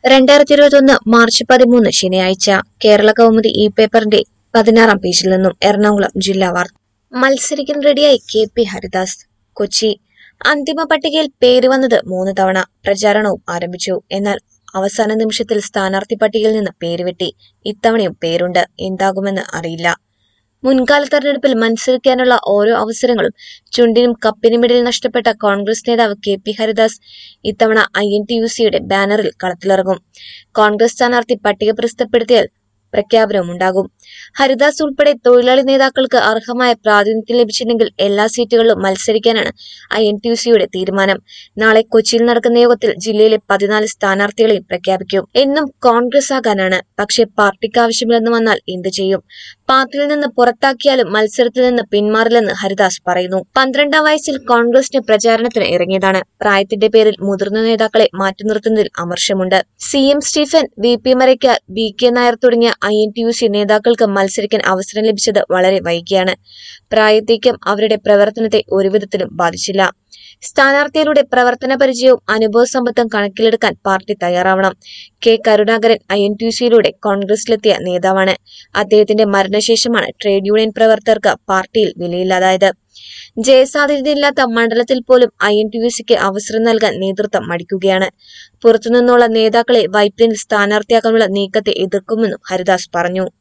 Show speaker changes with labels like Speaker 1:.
Speaker 1: രണ്ടായിരത്തി ഇരുപത്തൊന്ന് മാർച്ച് പതിമൂന്ന് ശനിയാഴ്ച കേരള കൗമുദി ഈ പേപ്പറിന്റെ പതിനാറാം പേജിൽ നിന്നും എറണാകുളം ജില്ലാ വാർത്ത മത്സരിക്കാൻ റെഡിയായി കെ പി ഹരിദാസ് കൊച്ചി അന്തിമ പട്ടികയിൽ പേര് വന്നത് മൂന്ന് തവണ പ്രചാരണവും ആരംഭിച്ചു എന്നാൽ അവസാന നിമിഷത്തിൽ സ്ഥാനാർത്ഥി പട്ടികയിൽ നിന്ന് പേര് വെട്ടി ഇത്തവണയും പേരുണ്ട് എന്താകുമെന്ന് അറിയില്ല മുൻകാല തെരഞ്ഞെടുപ്പിൽ മത്സരിക്കാനുള്ള ഓരോ അവസരങ്ങളും ചുണ്ടിനും കപ്പിനുമിടയിൽ നഷ്ടപ്പെട്ട കോൺഗ്രസ് നേതാവ് കെ പി ഹരിദാസ് ഇത്തവണ ഐ എൻ ടി യു സിയുടെ ബാനറിൽ കളത്തിലിറങ്ങും കോൺഗ്രസ് സ്ഥാനാർത്ഥി പട്ടിക പ്രസിദ്ധപ്പെടുത്തിയാൽ പ്രഖ്യാപനവും ഉണ്ടാകും ഹരിദാസ് ഉൾപ്പെടെ തൊഴിലാളി നേതാക്കൾക്ക് അർഹമായ പ്രാതിനിധ്യം ലഭിച്ചില്ലെങ്കിൽ എല്ലാ സീറ്റുകളിലും മത്സരിക്കാനാണ് ഐ എൻ ടി യു സിയുടെ തീരുമാനം നാളെ കൊച്ചിയിൽ നടക്കുന്ന യോഗത്തിൽ ജില്ലയിലെ പതിനാല് സ്ഥാനാർത്ഥികളെയും പ്രഖ്യാപിക്കും എന്നും കോൺഗ്രസ് ആകാനാണ് പക്ഷേ പാർട്ടിക്ക് ആവശ്യമില്ലെന്ന് വന്നാൽ എന്ത് ചെയ്യും പാർട്ടിയിൽ നിന്ന് പുറത്താക്കിയാലും മത്സരത്തിൽ നിന്ന് പിന്മാറില്ലെന്ന് ഹരിദാസ് പറയുന്നു പന്ത്രണ്ടാം വയസ്സിൽ കോൺഗ്രസിന് പ്രചാരണത്തിന് ഇറങ്ങിയതാണ് പ്രായത്തിന്റെ പേരിൽ മുതിർന്ന നേതാക്കളെ മാറ്റി നിർത്തുന്നതിൽ അമർഷമുണ്ട് C M Stephen V P മരയ്ക്ക ബി കെ നായർ തുടങ്ങിയ I N T U C നേതാക്കൾക്ക് മത്സരിക്കാൻ അവസരം ലഭിച്ചത് വളരെ വൈകിയാണ് പ്രായത്തേക്കും അവരുടെ പ്രവർത്തനത്തെ ഒരുവിധത്തിലും ബാധിച്ചില്ല സ്ഥാനാർത്ഥികളുടെ പ്രവർത്തന പരിചയവും അനുഭവ സമ്പത്തും കണക്കിലെടുക്കാൻ പാർട്ടി തയ്യാറാവണം K Karunakaran I N T സിയിലൂടെ കോൺഗ്രസിലെത്തിയ നേതാവാണ് അദ്ദേഹത്തിന്റെ മരണശേഷമാണ് ട്രേഡ് യൂണിയൻ പ്രവർത്തകർക്ക് പാർട്ടിയിൽ വിലയില്ലാതായത് ജയസാധ്യതയില്ലാത്ത മണ്ഡലത്തിൽ പോലും ഐ എൻ ടി യു സിക്ക് അവസരം നൽകാൻ നേതൃത്വം മടിക്കുകയാണ് പുറത്തുനിന്നുള്ള നേതാക്കളെ വൈപ്പിനിൽ സ്ഥാനാർത്ഥിയാക്കാനുള്ള നീക്കത്തെ എതിർക്കുമെന്നും ഹരിദാസ് പറഞ്ഞു